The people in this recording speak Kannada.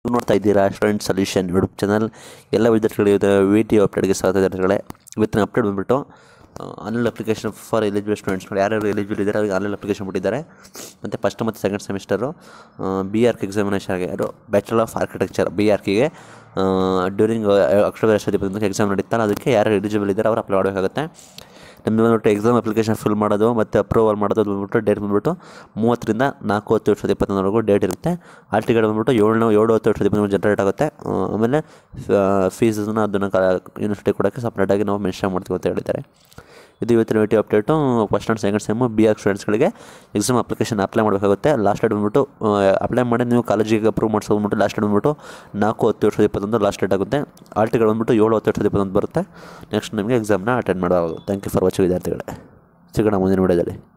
ನೀವು ನೋಡ್ತಾ ಇದ್ದೀರಾ ಸ್ಟೂಡೆಂಟ್ ಸೊಲ್ಯೂಷನ್ ಯೂಟ್ಯೂಬ್ ಚಾನಲ್ ಎಲ್ಲ ವಿದ್ಯಾರ್ಥಿಗಳಿಗೆ ವಿ ಟಿ ಅಪ್ಡೇಟ್ಗೆ ಸ್ವಾಗತ ವಿದ್ಯಾರ್ಥಿಗಳೇ ಇವತ್ತಿನ ಅಪ್ಡೇಟ್ ಬಂದುಬಿಟ್ಟು ಆನ್ಲೈನ್ ಅಪ್ಲಿಕೇಶನ್ ಫಾರ್ ಎಲಿಜಿಬಲ್ ಸ್ಟೂಡೆಂಟ್ಸ್ಗಳು ಯಾರ್ಯಾರು ಎಲಿಜಿಬಲ್ ಇದ್ದಾರೆ ಅವ್ರಿಗೆ ಆನ್ಲೈನ್ ಅಪ್ಲಿಕೇಶನ್ ಬಿಟ್ಟಿದ್ದಾರೆ ಮತ್ತು ಫಸ್ಟ್ ಮತ್ತು second semester B arch ಎಕ್ಸಾಮಿನೇಷನ್ಗೆ ಯಾರು ಬ್ಯಾಚುಲರ್ ಆಫ್ ಆರ್ಕಿಟೆಕ್ಚರ್ ಬಿ ಆರ್ ಕೆಗೆ ಡ್ಯೂರಿಂಗ್ ಅಕ್ಟೋಬರ್ ಎರಡು ಸಾವಿರದ ಇಪ್ಪತ್ತೊಂದಕ್ಕೆ ಎಕ್ಸಾಮ್ ನಡೀತಾರೆ ಅದಕ್ಕೆ ಯಾರು ಎಲಿಜಿಬಲ್ ಇದ್ದಾರೆ ಅವ್ರು ಅಪ್ಲೈ ಮಾಡಬೇಕಾಗುತ್ತೆ ನಮ್ದು ಬಂದ್ಬಿಟ್ಟು ಎಕ್ಸಾಮ್ ಅಪ್ಲಿಕೇಶನ್ ಫಿಲ್ ಮಾಡೋದು ಮತ್ತು ಅಪ್ರೂವಲ್ ಮಾಡೋದು ಅದು ಬಂದ್ಬಿಟ್ಟು ಡೇಟ್ ಬಂದ್ಬಿಟ್ಟು ಮೂವತ್ತರಿಂದ ನಾಲ್ಕು ಹತ್ತು ಎರಡು ಸಾವಿರದ ಇಪ್ಪತ್ತೊಂದರವರೆಗೂ ಡೇಟ್ ಇರುತ್ತೆ ಆಲ್ ಟಿಕೆಟ್ ಬಂದ್ಬಿಟ್ಟು ಏಳು ಏಳು ಹತ್ತು ಎರಡು ಸಾವಿರದ ಇಪ್ಪತ್ತೊಂದು ಜನರೇಟ್ ಆಗುತ್ತೆ ಆ, ಆಮೇಲೆ ಫೀಸನ್ನು ಅದನ್ನು ಯೂನಿವರ್ಸಿಟಿ ಕೊಡೋಕ್ಕೆ ಸಪ್ರೇಟಾಗಿ ನಾವು ಮೆನ್ಷನ್ ಮಾಡ್ತೀವಿ ಅಂತ ಹೇಳಿದ್ದಾರೆ ಇದು ಇವತ್ತಿನ ವೇಟಿ update first and second sem B R ಸ್ಟೂಡೆಂಟ್ಸ್ಗಳಿಗೆ ಎಕ್ಸಾಮ್ ಅಪ್ಲಿಕೇಶನ್ ಅಪ್ಲೈ ಮಾಡಬೇಕಾಗುತ್ತೆ ಲಾಸ್ಟ್ ಡೇಟ್ ಬಂದ್ಬಿಟ್ಟು ಅಪ್ಲೈ ಮಾಡಿ ನೀವು ಕಾಲೇಜಿಗೆ ಅಪ್ರೂವ್ ಮಾಡಿಸ್ಕೊಂಡ್ಬಿಟ್ಟು ಲಾಸ್ಟ್ ಡೇಟ್ ಬಂದ್ಬಿಟ್ಟು ನಾಲ್ಕು ಹತ್ತು ಎರಡು ಸಾವಿರದ ಇಪ್ಪತ್ತೊಂದು ಲಾಸ್ಟ್ ಡೇಟ್ ಆಗುತ್ತೆ ಆಲ್ ಟಿಕೆಟ್ ಬಂದ್ಬಿಟ್ಟು ಏಳು ಹತ್ತು ಎರಡು ಸಾವಿರದ ಇಪ್ಪತ್ತೊಂದು ಬರುತ್ತೆ ನೆಕ್ಸ್ಟ್ ನಿಮಗೆ ಎಕ್ಸಾಮ್ನ ಅಟೆಂಡ್ ಮಾಡೋದು ಥ್ಯಾಂಕ್ ಯು ಫಾರ್ ವಾಚಿಂಗ್ ವಿದ್ಯಾರ್ಥಿಗಳೇ ಸಿಗೋಣ ಮುಂದಿನ ವಿಡಿಯೋದಲ್ಲಿ